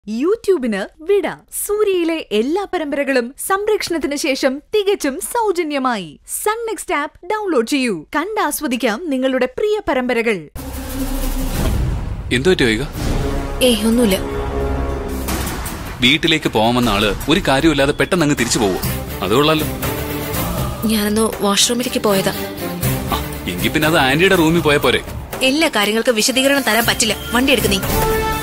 യൂട്യൂബിന് വിട സൂര്യയിലെ എല്ലാ പരമ്പരകളും സംരക്ഷണത്തിന് ശേഷം തികച്ചും സൗജന്യമായി സൺ നെക്സ്റ്റ് ആപ്പ് ഡൗൺലോഡ് ചെയ്യൂ കണ്ടാസ്വദിക്കാം നിങ്ങളുടെ പ്രിയ പരമ്പരകൾ എന്തു പറ്റി വൈക ഏയ് ഒന്നുമില്ല വീട്ടിലേക്ക് പോകാമെന്ന ആള് ഒരു കാര്യമില്ലാതെ പെട്ടെന്ന് അങ്ങ് തിരിച്ചു പോവോ അത് കൊള്ളാലോ ഞാനൊന്ന് വാഷ്റൂമിലേക്ക് പോയതാ ആ എങ്കിൽ പിന്നെ അത് ആന്റിയുടെ റൂമിൽ പോയ പോരെ എല്ലാ കാര്യങ്ങൾക്കും വിശദീകരണം തരാൻ പറ്റില്ല വണ്ടി എടുക്ക് നീ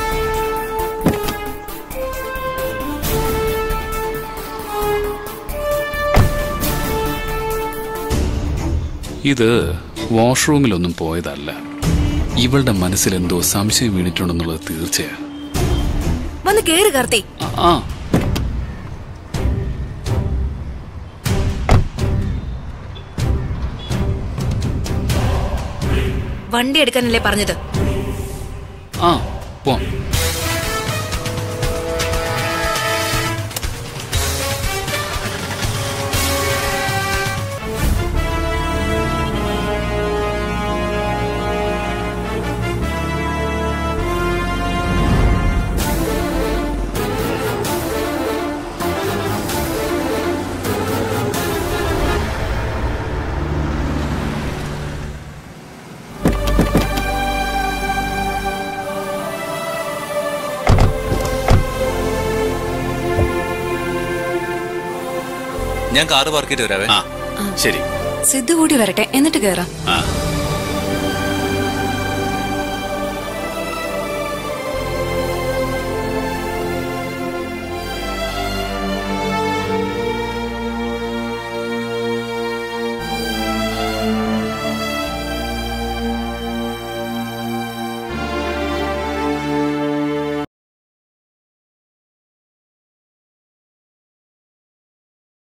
ഇത് വാഷ്റൂമിലൊന്നും പോയതല്ല ഇവളുടെ മനസ്സിൽ എന്തോ സംശയം വീണിട്ടുണ്ടെന്നുള്ളത് തീർച്ചയാ വന്ന് കേറ് കാർത്തി ആ, ആ വണ്ടി എടുക്കാനല്ലേ പറഞ്ഞത് ആ പോവാം ഞാൻ കാറ് പാർക്ക് ചെയ്തിട്ട് വരാവേ ആ ശരി സിദ്ധു കൂടി വരട്ടെ എന്നിട്ട് കേറാം ആ